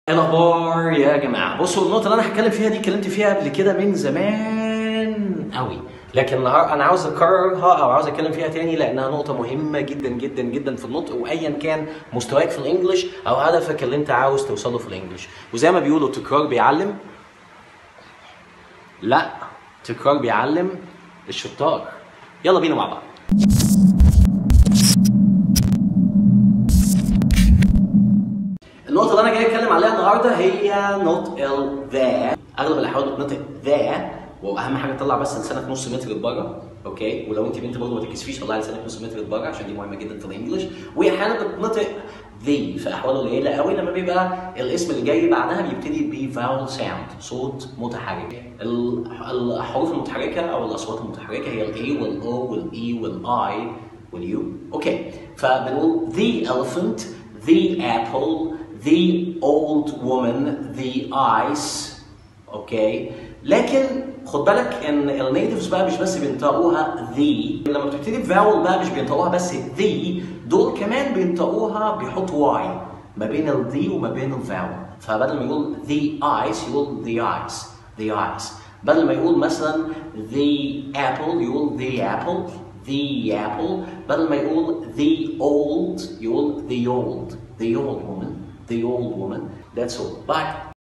الاخبار يا جماعه بصوا النقطه اللي انا هتكلم فيها دي اتكلمت فيها قبل كده من زمان قوي لكن النهار انا عاوز اكررها او عاوز اتكلم فيها تاني لانها نقطه مهمه جدا جدا جدا في النطق وايا كان مستواك في الانجليش او هدفك اللي انت عاوز توصله في الانجليش وزي ما بيقولوا التكرار بيعلم لا تكرار بيعلم الشطار يلا بينا مع بعض النقطة اللي أنا جاي أتكلم عليها النهاردة هي نطق ال ذا أغلب الأحوال بتنطق ذا وأهم حاجة تطلع بس لسانك نص متر لبره أوكي ولو أنت بنت برضه ما تتكسفيش طلعي لسانك نص متر لبره عشان دي مهمة جدا في الإنجليش وأحيانا بتنطق ذي في أحوال قليلة قوي لما بيبقى الاسم اللي جاي بعدها بيبتدي ب vowel sound صوت متحرك ال- الحروف المتحركة أو الأصوات المتحركة هي ال A وال O وال E وال I وال U أوكي فبنقول the elephant the apple the old woman the ice اوكي لكن خد بالك ان النيتيفز بقى مش بس بينطقوها the لما بتبتدي بفاول بقى مش بينطقوها بس the دول كمان بينطقوها بيحطوا واي ما بين ال the وما بين الفاول فبدل ما يقول the ice يقول the ice the ice بدل ما يقول مثلا the apple يقول the apple the apple بدل ما يقول the old يقول the old the old woman the old woman that's all but